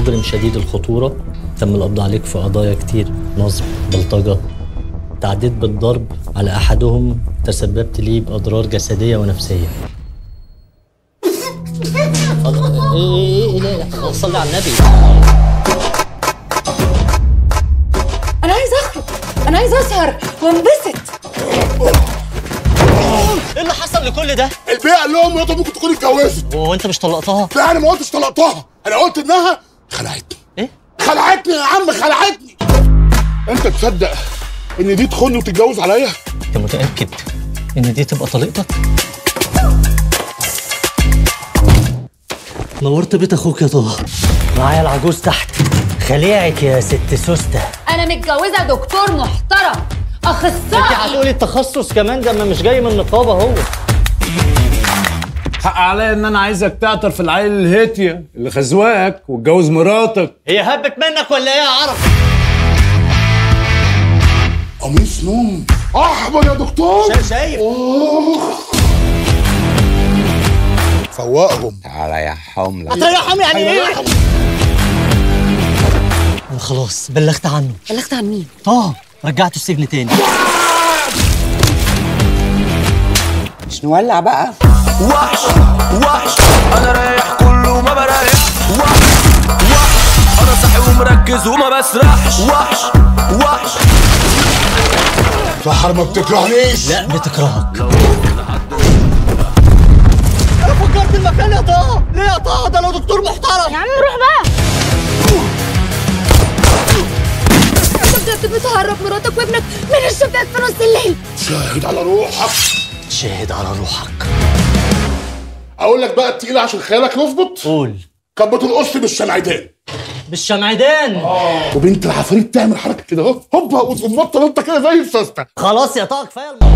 مجرم شديد الخطورة تم القبض عليك في قضايا كتير نصب بلطجة تعديت بالضرب على أحدهم تسببت ليه بأضرار جسدية ونفسية ايه ايه ايه لا صلي على النبي انا عايز اخرج انا عايز اسهر وانبسط ايه اللي حصل لكل ده؟ البيئة قال لهم مراتها ممكن تكون اتجوزت هو انت مش طلقتها؟ لا انا ما قلتش طلقتها انا قلت انها خلعتني ايه؟ خلعتني يا عم خلعتني انت تصدق ان دي تخوني وتتجوز عليا انت متأكد ان دي تبقى طليقتك؟ نورت بيت اخوك يا طه معايا العجوز تحت خليعك يا ست سوسته انا متجوزه دكتور محترم انت اخصائي هتقولي التخصص كمان ده ما مش جاي من النقابه هو حق عليا ان انا عايزك تعطر في العيل الهتيه اللي خزواك واتجوز مراتك هي هبت منك ولا ايه يا عرب؟ قميص نوم احمر يا دكتور شايف فوقهم تعالى يا حمله هتريحهم يعني ايه؟ انا خلاص بلغت عنه بلغت عن مين طه رجعته السجن تاني مش نولع بقى وحش وحش انا رايح كله ما بريح وحش وحش انا صاحي ومركز وما بسرحش وحش وحش سحر ما بتكرهنيش لا بتكرهك انا فكرت المكان يا طه ليه يا طه ده لو دكتور محترم يا عم روح بقى انت بجد بتهرب مراتك وابنك من الشباك في نص الليل شاهد على روحك شاهد على روحك اقول لك بقى التقيل عشان خيالك يظبط قول كانت بترقص بالشمعدان بالشمعدان وبنت العفاريت تعمل حركه كده اهو هوبا وتقوم نطه نطه كده زي السوسته خلاص يا طه كفايه الموضوع